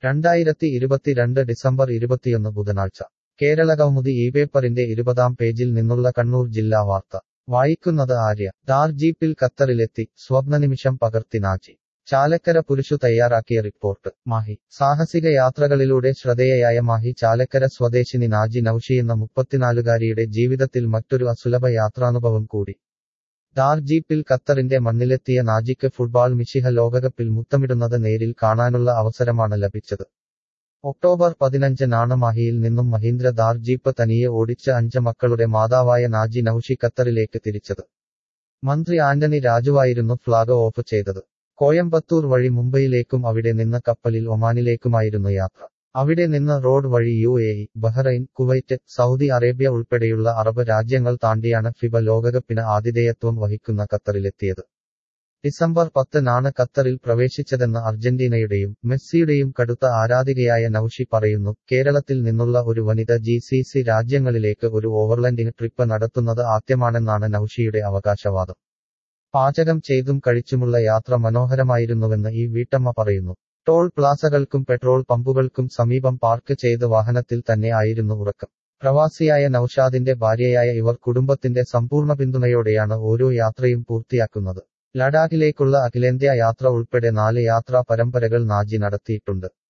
രണ്ടായിരത്തി ഇരുപത്തിരണ്ട് ഡിസംബർ ഇരുപത്തിയൊന്ന് ബുധനാഴ്ച കേരളകൗമുദി ഈ പേപ്പറിന്റെ ഇരുപതാം പേജിൽ നിന്നുള്ള കണ്ണൂർ ജില്ലാ വാർത്ത വായിക്കുന്നത് ആര്യ ഡാർ ജീപ്പിൽ ഖത്തറിലെത്തി സ്വപ്നനിമിഷം പകർത്തി നാജി ചാലക്കര പുരുഷു തയ്യാറാക്കിയ റിപ്പോർട്ട് മാഹി സാഹസിക യാത്രകളിലൂടെ ശ്രദ്ധേയയായ മാഹി ചാലക്കര സ്വദേശിനി നാജി നൌഷി എന്ന മുപ്പത്തിനാലുകാരിയുടെ ജീവിതത്തിൽ മറ്റൊരു അസുലഭ യാത്രാനുഭവം കൂടി ഡാർ ജീപ്പിൽ ഖത്തറിന്റെ മണ്ണിലെത്തിയ നാജിക്ക് ഫുട്ബോൾ മിഷിഹ ലോകകപ്പിൽ മുത്തമിടുന്നത് നേരിൽ കാണാനുള്ള അവസരമാണ് ലഭിച്ചത് ഒക്ടോബർ പതിനഞ്ചിനാണ് മാഹിയിൽ നിന്നും മഹീന്ദ്ര ദാർ ജീപ്പ് തനിയെ ഓടിച്ച അഞ്ച് മക്കളുടെ മാതാവായ നാജി നൌഷി ഖത്തറിലേക്ക് തിരിച്ചത് മന്ത്രി ആന്റണി രാജുവായിരുന്നു ഫ്ളാഗ് ഓഫ് ചെയ്തത് കോയമ്പത്തൂർ വഴി മുംബൈയിലേക്കും അവിടെ നിന്ന് കപ്പലിൽ ഒമാനിലേക്കുമായിരുന്നു യാത്ര അവിടെ നിന്ന് റോഡ് വഴി U A E Bahrain Kuwait Saudi Arabia ഉൾപ്പെടെയുള്ള അറബ് രാജ്യങ്ങൾ താണ്ടിയാണ് ഫിബ ലോകകപ്പിന് ആതിഥേയത്വം വഹിക്കുന്ന ഖത്തറിലെത്തിയത് ഡിസംബർ പത്തിനാണ് ഖത്തറിൽ പ്രവേശിച്ചതെന്ന് അർജന്റീനയുടെയും മെസ്സിയുടെയും കടുത്ത ആരാധികയായ നൌഷി പറയുന്നു കേരളത്തിൽ നിന്നുള്ള ഒരു വനിത ജി സി സി രാജ്യങ്ങളിലേക്ക് ഒരു ഓവർലൻഡിംഗ് ട്രിപ്പ് നടത്തുന്നത് ആദ്യമാണെന്നാണ് നൌഷിയുടെ അവകാശവാദം പാചകം ചെയ്തും കഴിച്ചുമുള്ള യാത്ര മനോഹരമായിരുന്നുവെന്ന് ഈ വീട്ടമ്മ പറയുന്നു ടോൾ പ്ലാസകൾക്കും പെട്രോൾ പമ്പുകൾക്കും സമീപം പാർക്ക് ചെയ്ത വാഹനത്തിൽ തന്നെ ആയിരുന്നു ഉറക്കം പ്രവാസിയായ നൌഷാദിന്റെ ഭാര്യയായ ഇവർ കുടുംബത്തിന്റെ സമ്പൂർണ്ണ പിന്തുണയോടെയാണ് ഓരോ യാത്രയും പൂർത്തിയാക്കുന്നത് ലഡാക്കിലേക്കുള്ള അഖിലേന്ത്യാ യാത്ര ഉൾപ്പെടെ നാല് യാത്രാ പരമ്പരകൾ നാജി നടത്തിയിട്ടുണ്ട്